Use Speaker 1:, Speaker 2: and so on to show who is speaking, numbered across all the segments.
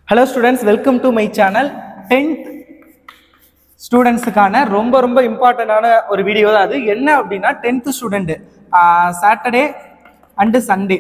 Speaker 1: hello students welcome to my channel tenth ஸ்டூடெண்ட்ஸுக்கான ரொம்ப ரொம்ப இம்பார்ட்டண்டான ஒரு வீடியோ தான் அது என்ன அப்படின்னா tenth student Saturday and Sunday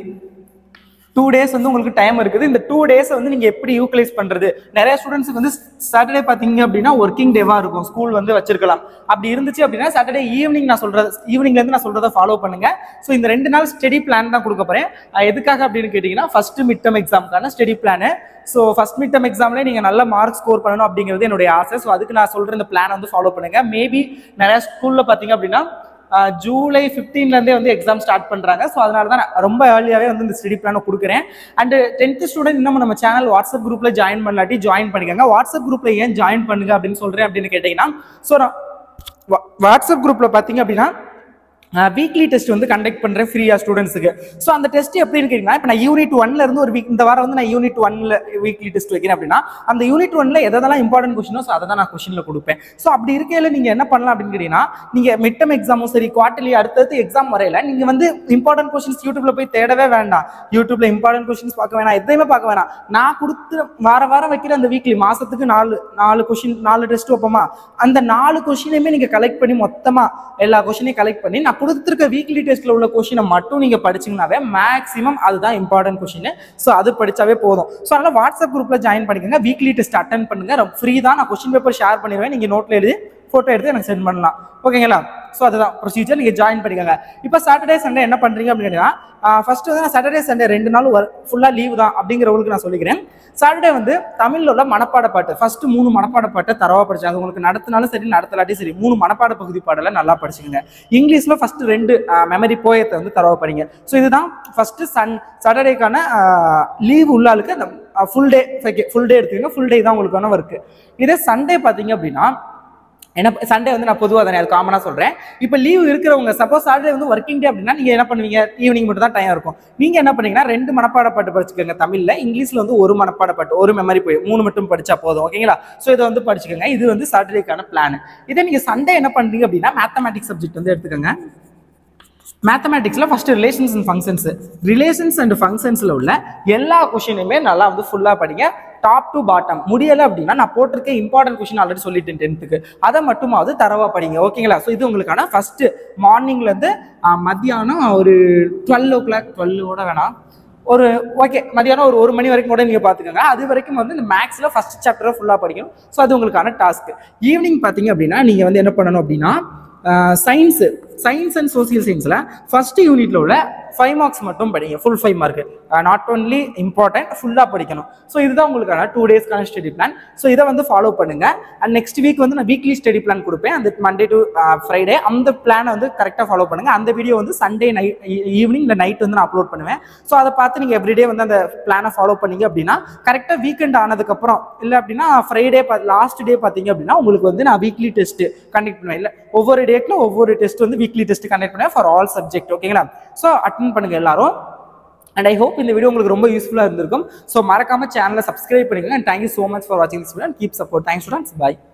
Speaker 1: two days வந்து உங்களுக்கு டைம் இருக்குது இந்த டூ டேஸை வந்து நீங்கள் எப்படி யூட்டிலைஸ் பண்ணுறது நிறைய ஸ்டூடெண்ட்ஸுக்கு வந்து சாட்டர்டே பார்த்தீங்க அப்படின்னா ஒர்க்கிங் டேவாக இருக்கும் ஸ்கூல் வந்து வச்சிருக்கலாம் அப்படி இருந்துச்சு அப்படின்னா சாட்டர்டே ஈவினிங் நான் சொல்கிறது ஈவினிங்லேருந்து நான் சொல்கிறத ஃபாலோ பண்ணுங்க ஸோ இந்த ரெண்டு நாள் ஸ்டடி பிளான் தான் கொடுக்க போகிறேன் எதுக்காக அப்படின்னு கேட்டிங்கன்னா ஃபர்ஸ்ட் மிட் டர்ம் எக்ஸாமுக்கான study plan so first mid term எக்ஸாம்லேயே நீங்கள் நல்ல மார்க் ஸ்கோர் பண்ணணும் அப்படிங்கிறது என்னுடைய ஆசை ஸோ அதுக்கு நான் சொல்கிற இந்த பிளான் வந்து ஃபாலோ பண்ணுங்க மேபி நிறைய ஸ்கூலில் பார்த்தீங்க அப்படின்னா ஆஹ் ஜூலை 15 ல இருந்தே வந்து எக்ஸாம் ஸ்டார்ட் பண்றாங்க ஸோ அதனால தான் நான் ரொம்ப ஏர்லியாவே வந்து இந்த ஸ்டடி பிளானை கொடுக்குறேன் அண்ட் டென்த் ஸ்டூடெண்ட் இன்னும் நம்ம சேனல் வாட்ஸ்அப் குரூப்ல ஜாயின் பண்ணலாட்டி ஜாயின் பண்ணிக்கோங்க வாட்ஸ்அப் குரூப்ல ஏன் ஜாயின் பண்ணுங்க அப்படின்னு சொல்றேன் அப்படின்னு கேட்டீங்கன்னா ஸோ நான் வா- வாட்ஸ்அப் குரூப்ல பாத்தீங்க அப்படின்னா வீக்லி டெஸ்ட் வந்து கண்டக்ட் பண்றேன் ஃப்ரீயா ஸ்டூடெண்ட்ஸுக்கு ஸோ அந்த டெஸ்ட் எப்படின்னு கேட்டீங்கன்னா இப்போ நான் யூனிட் ஒன்ல இருந்து ஒரு வீக் இந்த வாரம் வந்து நான் யூனிட் ஒன்ல வீக்லி டெஸ்ட் வைக்கிறேன் அப்படின்னா அந்த யூனிட் ஒன்ல எதெல்லாம் இம்பார்ட்டன்ட் கொஸ்டினோ ஸோ அதை தான் நான் கொஸ்டின்ல கொடுப்பேன் ஸோ அப்படி இருக்கையில நீங்க என்ன பண்ணலாம் அப்படின்னு கேட்டீங்கன்னா நீங்க மிட் டர்ம் எக்ஸாமும் சரி குவார்டர்லி அடுத்தடுத்து எக்ஸாம் வரையில நீங்க வந்து இம்பார்ட்டன்ட் கொஸ்டின்ஸ் யூடியூப்ல போய் தேடவே வேண்டாம் யூடியூப்ல இம்பார்ட்டன்ட் கொஸ்டின்ஸ் பார்க்க வேணாம் எதையுமே பார்க்க வேணாம் நான் கொடுத்து வார வாரம் வைக்கிற அந்த வீக்லி மாசத்துக்கு நாலு நாலு கொஸ்டின் நாலு டெஸ்ட் வைப்போமா அந்த நாலு கொஸ்டினையுமே நீங்க கலெக்ட் பண்ணி மொத்தமா எல்லா கொஸ்டினையும் கலெக்ட் பண்ணி நான் கொடுத்துருக்க வீக்லி டெஸ்ட்ல உள்ள கொஸ்டினை மட்டும் நீங்க படிச்சீங்கன்னாவே மேக்ஸிமம் அதுதான் இம்பார்ட்டன்ட் கொஸ்டின் ஸோ அது படிச்சாவே போதும் ஸோ அதனால வாட்ஸ்அப் குரூப்ல ஜாயின் பண்ணிக்கோங்க வீக்லி டெஸ்ட் அட்டன் பண்ணுங்க ஃப்ரீ தான் நான் கொஸ்டின் பேப்பர் ஷேர் பண்ணிடுவேன் நீங்க நோட்ல எழுதி ஃபோட்டோ எடுத்து எனக்கு சென்ட் பண்ணலாம் ஓகேங்களா ஸோ அதுதான் ப்ரொசீஜர் நீங்கள் ஜாயின் பண்ணிக்கோங்க இப்போ சாட்டர்டே சண்டே என்ன பண்ணுறீங்க அப்படின்னா ஃபர்ஸ்ட் வந்து நான் சாட்டர்டே சண்டே ரெண்டு நாள் ஃபுல்லாக லீவ் தான் அப்படிங்கிறவங்களுக்கு நான் சொல்லிக்கிறேன் சாட்டர்டே வந்து தமிழில் உள்ள மனப்பாட பாட்டு ஃபர்ஸ்ட் மூணு மனப்பாட பாட்டை தரவா படிச்சாங்க உங்களுக்கு நடத்தினாலும் சரி நடத்தலாட்டி சரி மூணு மனப்பாட பகுதி பாடலை நல்லா படிச்சுக்கோங்க இங்கிலீஷில் ஃபர்ஸ்ட் ரெண்டு மெமரி போயத்தை வந்து தரவா படிங்க ஸோ இதுதான் ஃபர்ஸ்ட் சன் சாட்டர்டேக்கான லீவ் உள்ள ஆளுக்கு அந்த ஃபுல் டே ஃபுல் டே எடுத்துக்கோங்க ஃபுல் டே தான் உங்களுக்கான ஒர்க்கு இதே சண்டே பார்த்தீங்க அப்படின்னா என்ன சண்டே வந்து நான் பொதுவாக தானே அது காமனாக சொல்கிறேன் இப்போ லீவ் இருக்கிறவங்க சப்போஸ் சாட்டர்டே வந்து ஒர்க்கிங் டே அப்படின்னா நீங்கள் என்ன பண்ணுவீங்க ஈவினிங் மட்டும் தான் டைம் இருக்கும் நீங்கள் என்ன பண்ணீங்கன்னா ரெண்டு மனப்பாட பாட்டு படிச்சுக்கோங்க தமிழில் இங்கிலீஷில் வந்து ஒரு மனப்பாட பாட்டு ஒரு மெமரி போய் மூணு மட்டும் படிச்சா போதும் ஓகேங்களா ஸோ இதை வந்து படிச்சுக்கோங்க இது வந்து சாட்டர்டேக்கான பிளான் இதே நீங்கள் சண்டே என்ன பண்ணுறீங்க அப்படின்னா மேத்தமேட்டிக்ஸ் சப்ஜெக்ட் வந்து எடுத்துக்கோங்க மேத்தமேட்டிக்ஸில் first relations and functions relations and ஃபங்க்ஷன்ஸில் உள்ள எல்லா கொஷினுமே நல்லா வந்து ஃபுல்லாக படிங்க டாப் டு பாட்டம் முடியலை அப்படின்னா நான் போட்டிருக்க இம்பார்ட்டன்ட் கொஷின் ஆல்ரெடி சொல்லிட்டேன் டென்த்துக்கு அதை மட்டுமாவது தரவா படிங்க ஓகேங்களா ஸோ இது உங்களுக்கான ஃபர்ஸ்ட் மார்னிங்லேருந்து மத்தியானம் ஒரு டுவெல் ஓ கிளாக் டுவெல்லோட வேணாம் ஒரு ஓகே மதியானம் ஒரு ஒரு மணி வரைக்கும் கூட நீங்கள் பார்த்துக்கோங்க அது வரைக்கும் வந்து இந்த மேக்ஸில் ஃபர்ஸ்ட் சாப்டரை ஃபுல்லாக படிக்கணும் ஸோ அது உங்களுக்கான டாஸ்க் ஈவினிங் பார்த்தீங்க அப்படின்னா நீங்கள் வந்து என்ன பண்ணணும் அப்படின்னா சயின்ஸு சயின்ஸ் அண்ட் சோசியல் சயின்ஸில் ஃபர்ஸ்ட் யூனிட்ல உள்ள ஃபைவ் மார்க்ஸ் மட்டும் படிங்க full five mark not only important ஃபுல்லாக படிக்கணும் ஸோ இதுதான் உங்களுக்கான டூ டேஸ்க்கான ஸ்டடி பிளான் ஸோ இதை வந்து ஃபாலோ பண்ணுங்க அண்ட் நெக்ஸ்ட் வீக் வந்து நான் வீக்லி ஸ்டடி பிளான் கொடுப்பேன் அந்த மண்டே டு ஃப்ரைடே அந்த பிளானை வந்து கரெக்டாக ஃபாலோ பண்ணுங்க அந்த வீடியோ வந்து சண்டே நைட் ஈவினிங் இல்லை நைட் வந்து நான் அப்லோட் பண்ணுவேன் ஸோ அதை பார்த்து நீங்கள் எவ்ரிடே வந்து அந்த பிளானை ஃபாலோ பண்ணீங்க அப்படின்னா கரெக்டாக வீக்கெண்ட் ஆனதுக்கப்புறம் இல்லை அப்படின்னா ஃப்ரைடே லாஸ்ட் டே பார்த்தீங்க அப்படின்னா உங்களுக்கு வந்து நான் வீக்லி டெஸ்ட் கண்டக்ட் பண்ணுவேன் இல்லை ஒவ்வொரு டேட்ல ஒவ்வொரு டெஸ்ட் வந்து வீக்லி டெஸ்ட் கண்டக்ட் பண்ணுவேன் ஃபார் ஆல் சப்ஜெக்ட் ஓகேங்களா ஸோ அட்டன் பண்ணுங்க எல்லாரும் அண்ட் ஐ ஹோப் இந்த வீடியோ உங்களுக்கு ரொம்ப யூஸ்ஃபுல்லாக இருந்திருக்கும் ஸோ மறக்காம சேனலை சப்ஸ்கிரைப் பண்ணிக்கோங்க and thank you so much for வாட்சிங் this video and keep support thanks students by